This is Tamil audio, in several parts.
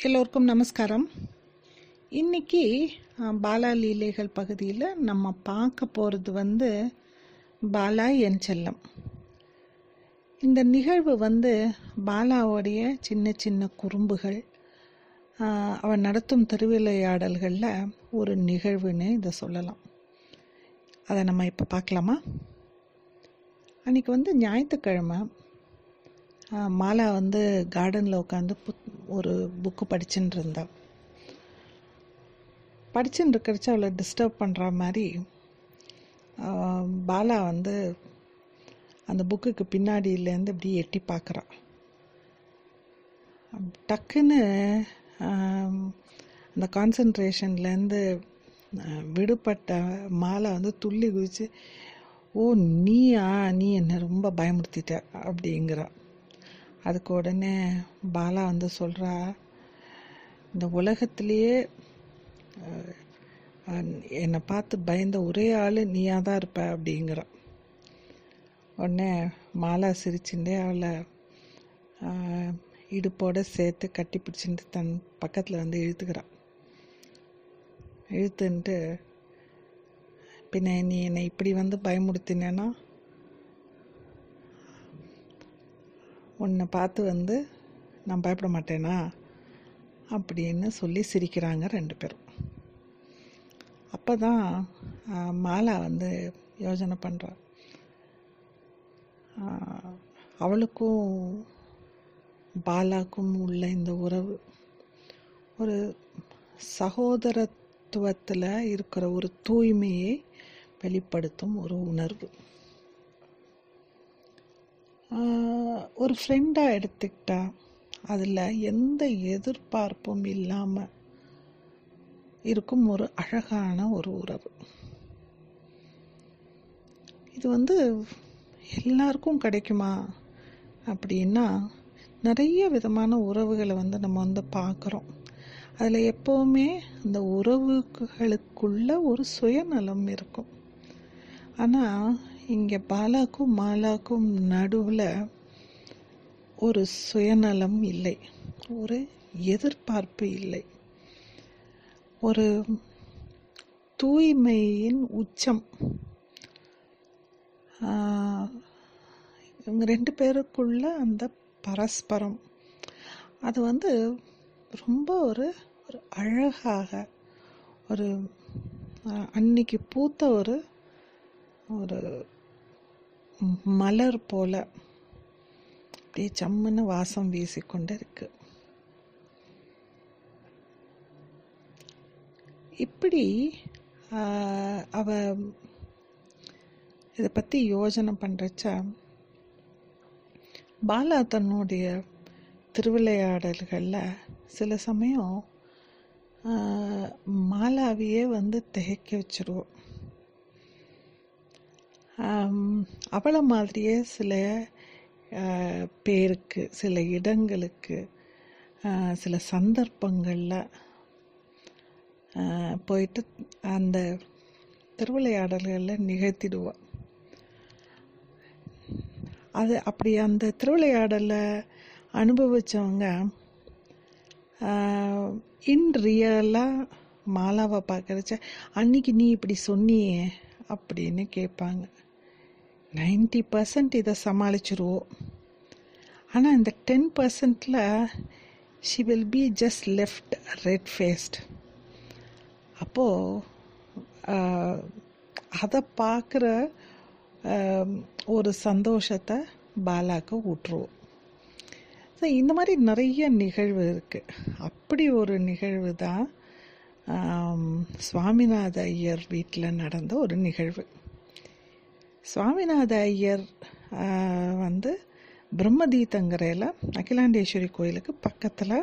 எல்லோருக்கும் நமஸ்காரம் இன்னைக்கு அஹ், பாலா லீலைகள் பகுதியில் நம்ம பார்க்க போகிறது வந்து பாலா என் செல்லம் இந்த நிகழ்வு வந்து பாலாவுடைய சின்ன சின்ன குறும்புகள் அஹ், அவன் நடத்தும் திருவிளையாடல்களில் ஒரு நிகழ்வுன்னு இதை சொல்லலாம் அதை நம்ம இப்போ பார்க்கலாமா அன்னைக்கு வந்து ஞாயிற்றுக்கிழமை ஆஹ் மாலா வந்து கார்டனில் உட்காந்து புத் ஒரு புக்கு படிச்சுட்டு இருந்தா படிச்சுட்டு இருக்கிறச்ச அவளை டிஸ்டர்ப் பண்ணுற மாதிரி ஆஹ் பாலா வந்து அந்த புக்குக்கு பின்னாடியிலேருந்து இப்படி எட்டி பார்க்குறா டக்குன்னு ஆம், அந்த கான்சன்ட்ரேஷன்லேருந்து விடுபட்ட மாலா வந்து துள்ளி குதிச்சு ஓ நீயா நீ என்னை ரொம்ப பயமுறுத்திட்ட அப்படிங்கிறா அதுக்கு உடனே பாலா வந்து சொல்கிறா இந்த உலகத்திலேயே அஹ், அஹ், என்னை பார்த்து பயந்த ஒரே ஆள் நீயாக தான் இருப்ப அப்படிங்கிறா உடனே மாலா சிரிச்சுட்டே அவளை ஆஹ், இடுப்போட சேர்த்து கட்டி பிடிச்சிட்டு தன் பக்கத்தில் வந்து இழுத்துக்கிறான் இழுத்துன்ட்டு பின்ன நீ என்னை இப்படி வந்து பயமுறுத்தினேன்னா உன்னை பார்த்து வந்து நான் பயப்பட மாட்டேனா அப்படின்னு சொல்லி சிரிக்கிறாங்க ரெண்டு பேரும் அப்போ தான் மாலா வந்து யோசனை பண்ணுறா அவளுக்கும் பாலாக்கும் உள்ள இந்த உறவு ஒரு சகோதரத்துவத்தில் இருக்கிற ஒரு தூய்மையை வெளிப்படுத்தும் ஒரு உணர்வு ஆஹ் ஒரு ஃப்ரெண்டாக எடுத்துக்கிட்டா அதில் எந்த எதிர்பார்ப்பும் இல்லாமல் இருக்கும் ஒரு அழகான ஒரு உறவு இது வந்து எல்லாருக்கும் கிடைக்குமா அப்படின்னா நிறைய விதமான உறவுகளை வந்து நம்ம வந்து பார்க்குறோம் அதில் எப்போவுமே அந்த உறவுகளுக்குள்ள ஒரு சுயநலம் இருக்கும் ஆனால் இங்கே பாலாக்கும் மாலாக்கும் நடுவில் ஒரு சுயநலம் இல்லை ஒரு எதிர்பார்ப்பு இல்லை ஒரு தூய்மையின் உச்சம் ஆஹ், இவங்க ரெண்டு பேருக்குள்ள அந்த பரஸ்பரம் அது வந்து ரொம்ப ஒரு ஒரு அழகாக ஒரு ஆஹ், அன்னைக்கு பூத்த ஒரு ஒரு மலர் போல அப்படியே சம்முன்னு வாசம் வீசிக்கொண்டு இருக்கு இப்படி ஆஹ், அவ இதை பற்றி யோசனை பண்ணுறச்ச பாலா தன்னுடைய திருவிளையாடல்களில் சில சமயம் ஆஹ், மாலாவையே வந்து திகைக்க வச்சிருவோம் ஆம், அவளை மாதிரியே சில ஆஹ், பேருக்கு சில இடங்களுக்கு ஆஹ், சில சந்தர்ப்பங்களில் போயிட்டு அந்த திருவிளையாடல்களில் நிகழ்த்திடுவாள் அது அப்படி அந்த திருவிளையாடலை அனுபவித்தவங்க இன் ரியலாக மாலாவை பார்க்கறச்ச அன்னைக்கு நீ இப்படி சொன்னியே அப்படின்னு கேட்பாங்க நைன்டி பர்சன்ட் இதை சமாளிச்சிருவோம் ஆனால் இந்த டென் பர்சன்டில் she will be just left red faced அப்போது அதை பார்க்குற ஒரு சந்தோஷத்தை பாலாக்கு ஊற்றுவோம் ஸோ இந்த மாதிரி நிறைய நிகழ்வு இருக்குது அப்படி ஒரு நிகழ்வு தான் ஆம், சுவாமிநாத ஐயர் வீட்டில் நடந்த ஒரு நிகழ்வு சுவாமிநாத ஐயர் ஆ, வந்து பிரம்மதீத்தங்கரையில் அகிலாண்டேஸ்வரி கோயிலுக்கு பக்கத்தில்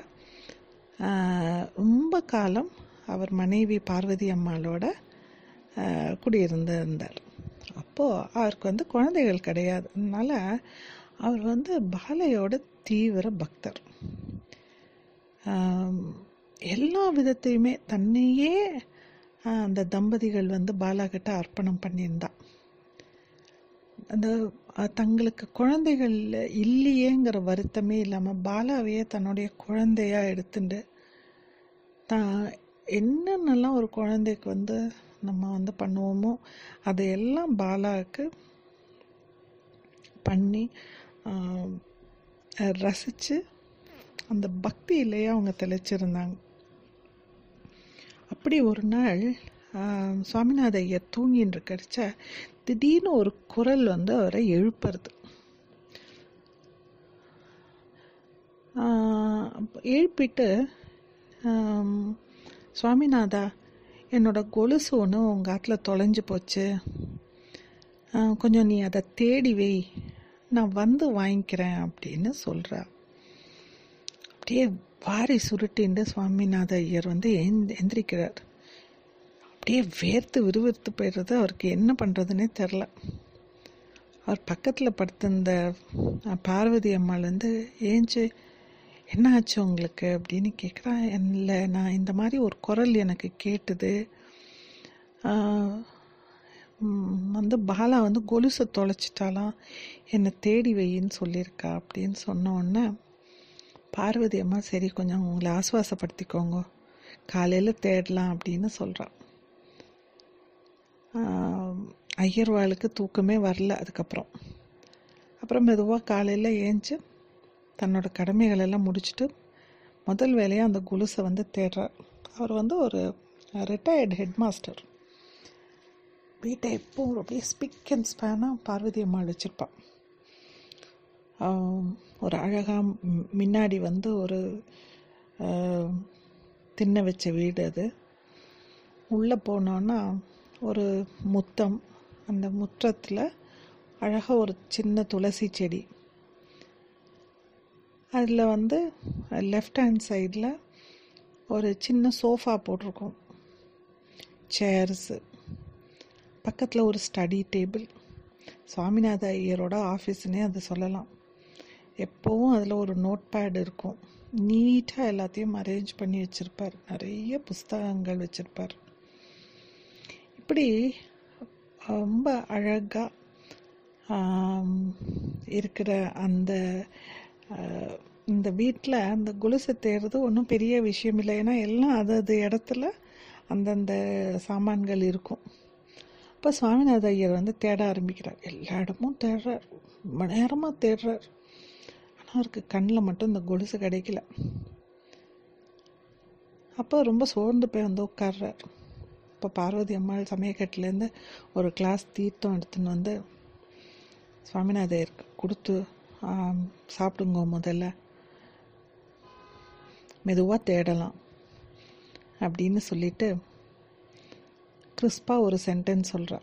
ரொம்ப காலம் அவர் மனைவி பார்வதி அம்மாளோட ஆ, குடியிருந்து இருந்தார் அப்போது அவருக்கு வந்து குழந்தைகள் கிடையாது அதனால் அவர் வந்து பாலையோட தீவிர பக்தர் ஆம், எல்லா விதத்தையுமே தன்னையே ஆ, அந்த தம்பதிகள் வந்து பாலா கிட்ட அர்ப்பணம் பண்ணியிருந்தா அந்த அஹ், தங்களுக்கு குழந்தைகள் இல்லையேங்கிற வருத்தமே இல்லாமல் பாலாவையே தன்னுடைய குழந்தையா எடுத்துட்டு தான் என்னென்னலாம் ஒரு குழந்தைக்கு வந்து நம்ம வந்து பண்ணுவோமோ அதையெல்லாம் பாலாவுக்கு பண்ணி ரசித்து அந்த பக்தியிலேயே அவங்க தெளிச்சிருந்தாங்க அப்படி ஒரு நாள் ஆஹ், சுவாமிநாத ஐயர் தூங்கின்னு இருக்கடிச்ச திடீர்னு ஒரு குரல் வந்து அவரை எழுப்புறது ஆஹ், அப்ப எழுப்பிட்டு ஆம், சுவாமிநாதா என்னோட கொலுசு ஒன்று உங்கள் ஆத்தில் தொலைஞ்சு போச்சு ஆஹ், கொஞ்சம் நீ அதை தேடி வை நான் வந்து வாங்கிக்கிறேன் அப்படின்னு சொல்கிறா அப்படியே வாரி சுருட்டின்னு சுவாமிநாத ஐயர் வந்து எந்த எந்திரிக்கிறார் அப்படியே வேர்த்து விறுவிறுத்து போயிடுறது அவருக்கு என்ன பண்ணுறதுனே தெரில அவர் பக்கத்தில் படுத்திருந்த அஹ், பார்வதி அம்மாள் வந்து ஏஞ்சு என்ன ஆச்சு உங்களுக்கு அப்படின்னு கேட்குறா இல்லை நான் இந்த மாதிரி ஒரு குரல் எனக்கு கேட்டுது ஆஹ், ம், வந்து பாலா வந்து கொலுசை தொலைச்சிட்டாலாம் என்னை தேடி வையின்னு சொல்லியிருக்கா அப்படின்னு சொன்ன உடனே பார்வதி அம்மா சரி கொஞ்சம் உங்களை ஆசுவாசப்படுத்திக்கோங்க காலையில் தேடலாம் அப்படின்னு சொல்கிறான் ஐயர்வாளுக்கு தூக்கமே வரல அதுக்கப்புறம் அப்புறம் மெதுவாக காலையில் ஏஞ்சி தன்னோட கடமைகள் எல்லாம் முடிச்சுட்டு முதல் வேலையாக அந்த குலுசை வந்து தேடுறார் அவர் வந்து ஒரு ரிட்டையர்டு ஹெட் மாஸ்டர் வீட்டை எப்பவும் அப்படியே ஸ்பிக் அண்ட் ஸ்பேனாக பார்வதி அம்மாள் வச்சுருப்பான் ஆம், ஒரு அழகாக முன்னாடி வந்து ஒரு ஆம், திண்ணை வச்ச வீடு அது உள்ளே போனோன்னா ஒரு முத்தம் அந்த முற்றத்தில் அழகாக ஒரு சின்ன துளசி செடி அதில் வந்து லெஃப்ட் ஹேண்ட் சைடில் ஒரு சின்ன சோஃபா போட்டிருக்கோம் சேர்ஸு பக்கத்தில் ஒரு ஸ்டடி டேபிள் சுவாமிநாத ஐயரோட ஆஃபீஸ்னே அது சொல்லலாம் எப்போவும் அதில் ஒரு நோட் பேட் இருக்கும் நீட்டாக எல்லாத்தையும் அரேஞ்ச் பண்ணி வச்சுருப்பார் நிறைய புஸ்தகங்கள் வச்சுருப்பார் இப்படி ரொம்ப அழகாக இருக்கிற அந்த ஆஹ், இந்த வீட்டில் அந்த கொலுசை தேடுறது ஒன்றும் பெரிய விஷயம் இல்லை ஏன்னா எல்லாம் அது அது இடத்துல அந்தந்த சாமான்கள் இருக்கும் அப்போ சுவாமிநாத ஐயர் வந்து தேட ஆரம்பிக்கிறார் எல்லா இடமும் தேடுறார் ரொம்ப நேரமாக தேடுறார் ஆனால் அவருக்கு கண்ணில் மட்டும் இந்த கொலுசு கிடைக்கல அப்போ ரொம்ப சோர்ந்து போய் வந்து உட்கார்றார் இப்போ பார்வதி அம்மாள் சமயக்கட்டிலேருந்து ஒரு கிளாஸ் தீர்த்தம் எடுத்துன்னு வந்து சுவாமிநாதையருக்கு கொடுத்து ஆம், சாப்பிடுங்க முதல்ல மெதுவாக தேடலாம் அப்படின்னு சொல்லிட்டு கிறிஸ்பாக ஒரு சென்டென்ஸ் சொல்கிறா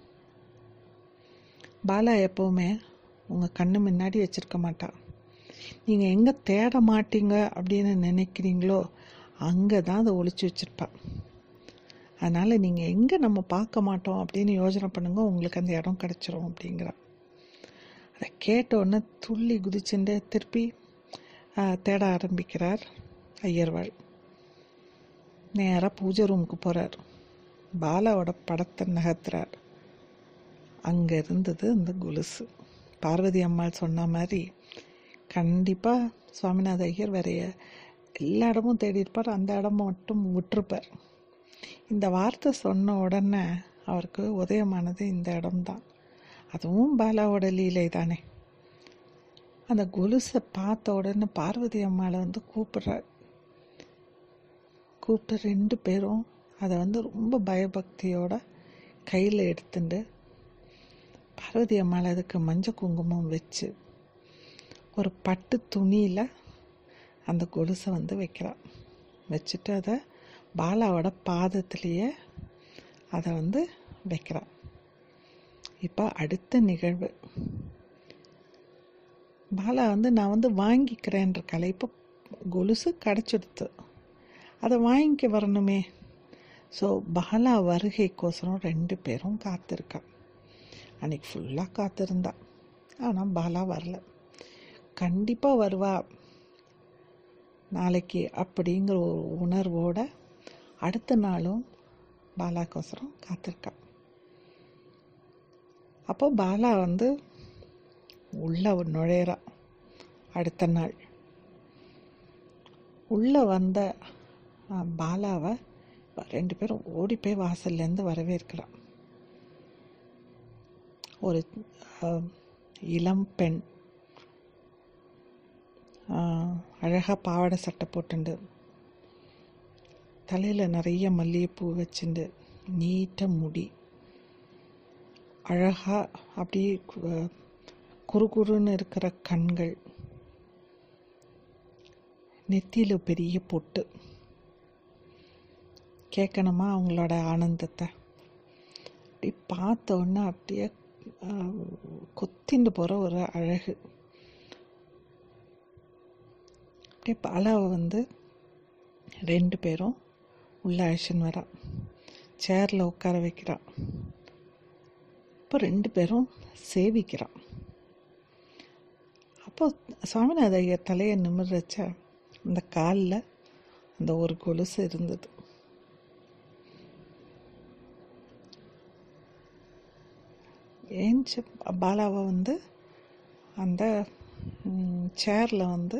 பாலா எப்போவுமே உங்கள் கண்ணு முன்னாடி வச்சிருக்க மாட்டா நீங்கள் எங்கே தேட மாட்டீங்க அப்படின்னு நினைக்கிறீங்களோ அங்கே தான் அதை ஒளிச்சு வச்சிருப்பா அதனால் நீங்கள் எங்கே நம்ம பார்க்க மாட்டோம் அப்படின்னு யோசனை பண்ணுங்க உங்களுக்கு அந்த இடம் கிடச்சிரும் அப்படிங்கிறா அதை கேட்ட உடனே துள்ளி குதிச்சுட்டு திருப்பி ஆ, தேட ஆரம்பிக்கிறார் ஐயர்வாள் நேராக பூஜை ரூமுக்கு போகிறார் பாலாவோட படத்தை நகர்த்துறார் அங்கே இருந்தது அந்த கொலுசு பார்வதி அம்மாள் சொன்ன மாதிரி கண்டிப்பாக சுவாமிநாத ஐயர் வேற எல்லா இடமும் தேடி இருப்பார் அந்த இடம் மட்டும் விட்டுருப்பார் இந்த வார்த்தை சொன்ன உடனே அவருக்கு உதயமானது இந்த இடம்தான் அதுவும் பாலாவோட லீலை தானே அந்த கொலுசை பார்த்த உடனே பார்வதி அம்மாளை வந்து கூப்பிடுறார் கூப்பிட்டு ரெண்டு பேரும் அதை வந்து ரொம்ப பயபக்தியோட கையில் எடுத்துட்டு பார்வதி அம்மாள் அதுக்கு மஞ்சள் குங்குமம் வச்சு ஒரு பட்டு துணியில் அந்த கொலுசை வந்து வைக்கிறா வச்சுட்டு அதை பாலாவோட பாதத்திலேயே அதை வந்து வைக்கிறா இப்போ அடுத்த நிகழ்வு பாலா வந்து நான் வந்து வாங்கிக்கிறேன்ற கலை இப்போ கொலுசு கிடச்சிடுத்து அதை வாங்கிக்க வரணுமே ஸோ பாலா வருகைக்கோசரம் ரெண்டு பேரும் காத்திருக்கா அன்னைக்கு ஃபுல்லாக காத்திருந்தா ஆனால் பாலா வரல கண்டிப்பாக வருவா நாளைக்கு அப்படிங்கிற ஒரு உணர்வோட அடுத்த நாளும் பாலாக்கோசரம் காத்திருக்கா அப்போ பாலா வந்து உள்ள நுழையிறா அடுத்த நாள் உள்ள வந்த ஆ, பாலாவை ரெண்டு பேரும் ஓடி போய் வாசல்லேருந்து வரவேற்கிறான் ஒரு ஆ, இளம் பெண் அழகாக பாவாடை சட்டை போட்டுண்டு தலையில் நிறைய மல்லிகைப்பூ வச்சுண்டு நீட்ட முடி அழகாக அப்படியே கு- குறுகுறுன்னு இருக்கிற கண்கள் நெத்தியில் பெரிய பொட்டு கேட்கணுமா அவங்களோட ஆனந்தத்தை அப்படி பார்த்த உடனே அப்படியே ஆஹ், கொத்திண்டு போகிற ஒரு அழகு அப்படியே பாலாவை வந்து ரெண்டு பேரும் உள்ள அழிச்சுன்னு வரா சேரில் உட்கார வைக்கிறான் இப்போ ரெண்டு பேரும் சேவிக்கிறான் அப்போ சுவாமிநாத ஐயர் தலையை நிமிர்றச்ச அந்த காலில் அந்த ஒரு கொலுசு இருந்தது ஏஞ்சி பாலாவை வந்து அந்த சேரில் வந்து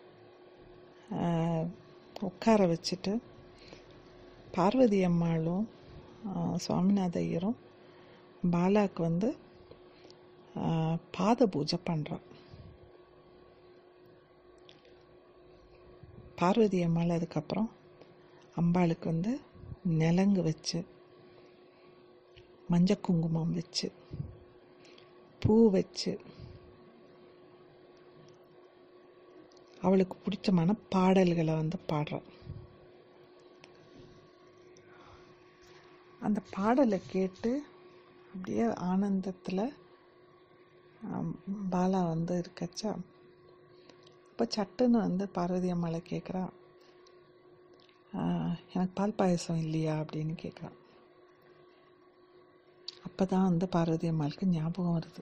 ஆஹ், உட்கார வச்சுட்டு பார்வதி அம்மாளும் ஆஹ், சுவாமிநாத ஐயரும் பாலாக்கு வந்து ஆஹ், பாத பூஜை பண்ணுறான் பார்வதி அம்மாள் அதுக்கப்புறம் அம்பாளுக்கு வந்து நிலங்கு வச்சு மஞ்சள் குங்குமம் வச்சு பூ வச்சு அவளுக்கு பிடிச்சமான பாடல்களை வந்து பாடுறான் அந்த பாடலை கேட்டு அப்படியே ஆனந்தத்தில் பாலா வந்து இருக்கச்சா அப்போ சட்டுன்னு வந்து பார்வதி அம்மாளை கேட்குறா எனக்கு பால் பாயசம் இல்லையா அப்படின்னு கேட்குறான் அப்போ தான் வந்து பார்வதி அம்மாளுக்கு ஞாபகம் வருது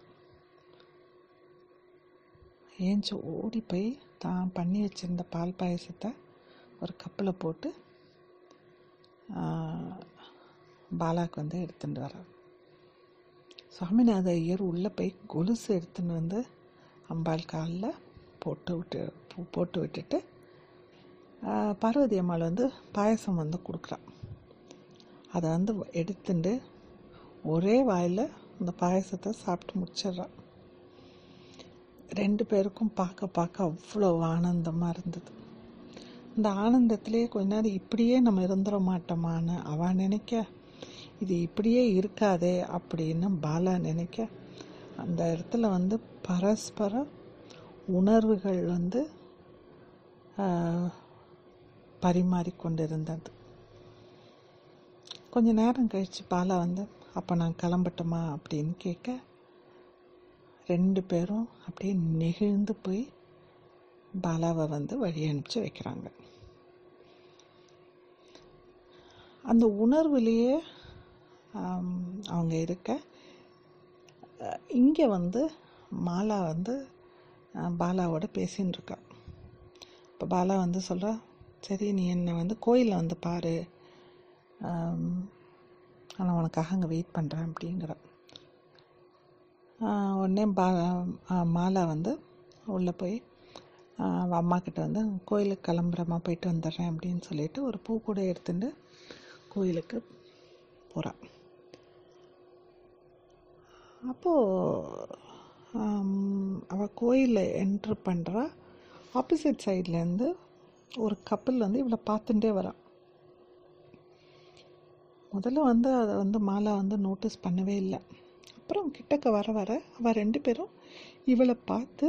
ஏஞ்சி ஓடி போய் தான் பண்ணி வச்சிருந்த பால் பாயசத்தை ஒரு கப்பில் போட்டு ஆஹ், பாலாக்கு வந்து எடுத்துட்டு வர்றார் சுவாமிநாத ஐயர் உள்ளே போய் கொலுசு எடுத்துன்னு வந்து அம்பாள் காலில் போட்டு விட்டு பூ- போட்டு விட்டுட்டு ஆஹ், பார்வதி அம்மாள் வந்து பாயசம் வந்து கொடுக்குறான் அதை வந்து எடுத்துட்டு ஒரே வாயில் அந்த பாயசத்தை சாப்பிட்டு முடிச்சிடுறான் ரெண்டு பேருக்கும் பார்க்க பார்க்க அவ்வளோ ஆனந்தமாக இருந்தது இந்த ஆனந்தத்திலே கொஞ்ச நேரம் இப்படியே நம்ம இருந்துட மாட்டோமான்னு அவ நினைக்க இது இப்படியே இருக்காதே அப்படின்னு பாலா நினைக்க அந்த இடத்துல வந்து பரஸ்பர உணர்வுகள் வந்து ஆஹ், பரிமாறிக்கொண்டிருந்தது கொஞ்ச நேரம் கழிச்சு பாலா வந்து அப்போ நான் கிளம்பட்டுமா அப்படின்னு கேட்க ரெண்டு பேரும் அப்படியே நெகிழ்ந்து போய் பாலாவை வந்து வழி அனுப்பிச்சு வைக்கிறாங்க அந்த உணர்வுலேயே ஆம், அவங்க இருக்க இங்கே வந்து மாலா வந்து அஹ், பாலாவோட பேசின்னு இருக்கா இப்போ பாலா வந்து சொல்கிறா சரி நீ என்னை வந்து கோயிலில் வந்து பாரு நான் உனக்காக அங்கே வெயிட் பண்ணுறேன் அப்படிங்கிறா ஆஹ் உடனே பா ஆஹ் மாலா வந்து உள்ளே போய் ஆஹ் அவ அம்மா கிட்ட வந்து கோயிலுக்கு கிளம்புறமா போயிட்டு வந்துடுறேன் அப்படின்னு சொல்லிட்டு ஒரு பூ கூட எடுத்துட்டு கோயிலுக்கு போகிறான் அப்போது அவள் கோயிலில் என்ட்ரு பண்ணுறா ஆப்போசிட் சைட்லேருந்து ஒரு கப்பல் வந்து இவளை பார்த்துட்டே வரான் முதல்ல வந்து அதை வந்து மாலா வந்து நோட்டீஸ் பண்ணவே இல்லை அப்புறம் கிட்டக்க வர வர அவள் ரெண்டு பேரும் இவளை பார்த்து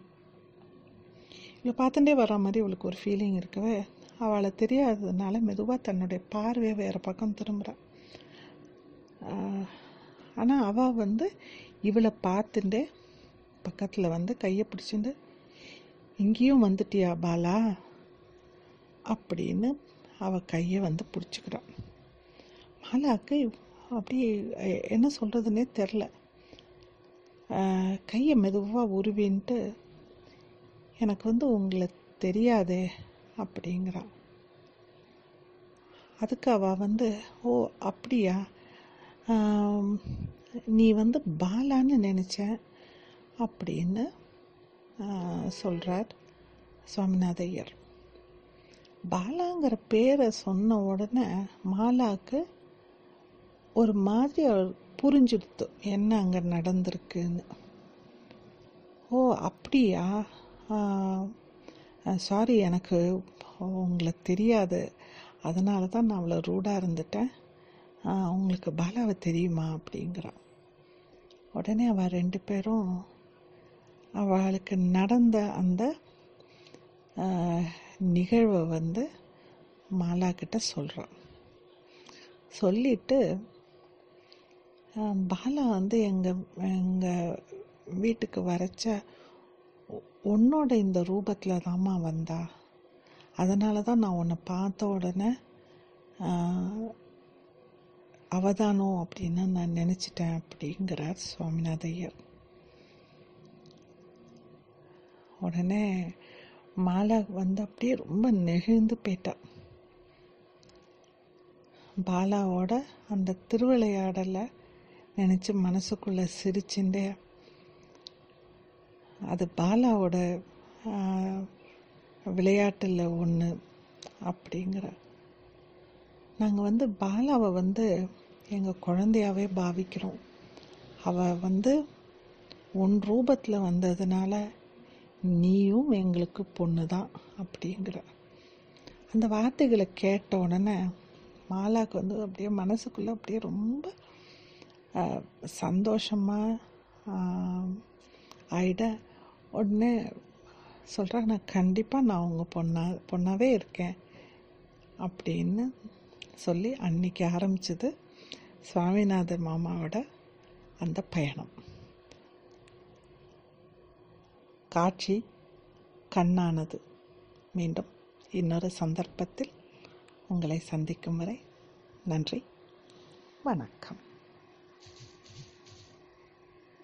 இவளை பார்த்துட்டே வர மாதிரி இவளுக்கு ஒரு ஃபீலிங் இருக்கவே அவளை தெரியாததுனால மெதுவாக தன்னுடைய பார்வையை வேறு பக்கம் திரும்புகிறான் ஆனால் அவள் வந்து இவளை பார்த்துட்டே பக்கத்தில் வந்து கையை பிடிச்சிட்டு இங்கேயும் வந்துட்டியா பாலா அப்படின்னு அவள் கையை வந்து பிடிச்சிக்கிறான் மாலாவுக்கு அப்படியே எ- என்ன சொல்கிறதுனே தெரில கையை மெதுவாக உருவின்ட்டு எனக்கு வந்து உங்களை தெரியாதே அப்படிங்கிறான் அதுக்கு அவள் வந்து ஓ அப்படியா ஆம், நீ வந்து பாலான்னு நினச்சேன் அப்படின்னு சொல்கிறார் சுவாமிநாத ஐயர் பாலாங்கிற பேரை சொன்ன உடனே மாலாவுக்கு ஒரு மாதிரி அவள் புரிஞ்சுடுத்து என்ன அங்கே நடந்திருக்குன்னு ஓ அப்படியா சாரி எனக்கு உங்களை தெரியாது அதனால தான் நான் அவ்வளோ ரூடாக இருந்துட்டேன் ஆ, உங்களுக்கு பாலாவை தெரியுமா அப்படிங்கிறான் உடனே அவள் ரெண்டு பேரும் அவளுக்கு நடந்த அந்த ஆ, நிகழ்வை வந்து மாலா கிட்ட சொல்கிறான் சொல்லிட்டு ஆ, பாலா வந்து எங்கள் எங்கள் வீட்டுக்கு வரைச்ச உ- உன்னோட இந்த ரூபத்தில் தாம்மா வந்தா அதனால தான் நான் உன்னை பார்த்த உடனே ஆ, அவதானோ அப்படின்னு நான் நினச்சிட்டேன் அப்படிங்கிறார் சுவாமிநாத ஐயர் உடனே மாலா வந்து அப்படியே ரொம்ப நெகிழ்ந்து போயிட்டா பாலாவோட அந்த திருவிளையாடலை நினச்சி மனசுக்குள்ள சிரிச்சுட்டே அது பாலாவோட விளையாட்டில் ஒன்று அப்படிங்கிற நாங்கள் வந்து பாலாவை வந்து எங்கள் குழந்தையாவே பாவிக்கிறோம் அவள் வந்து உன் ரூபத்தில் வந்ததுனால நீயும் எங்களுக்கு பொண்ணு தான் அப்படிங்கிற அந்த வார்த்தைகளை கேட்ட உடனே மாலாக்கு வந்து அப்படியே மனசுக்குள்ளே அப்படியே ரொம்ப ஆஹ், சந்தோஷமா ஆஹ், ஆயிட உடனே சொல்கிறா நான் கண்டிப்பாக நான் உங்கள் பொண்ணா பொண்ணாவே இருக்கேன் அப்படின்னு சொல்லி அன்னைக்கு ஆரம்பிச்சது சுவாமிநாதர் மாமாவோட அந்த பயணம் காட்சி கண்ணானது மீண்டும் இன்னொரு சந்தர்ப்பத்தில் உங்களை சந்திக்கும் வரை நன்றி வணக்கம்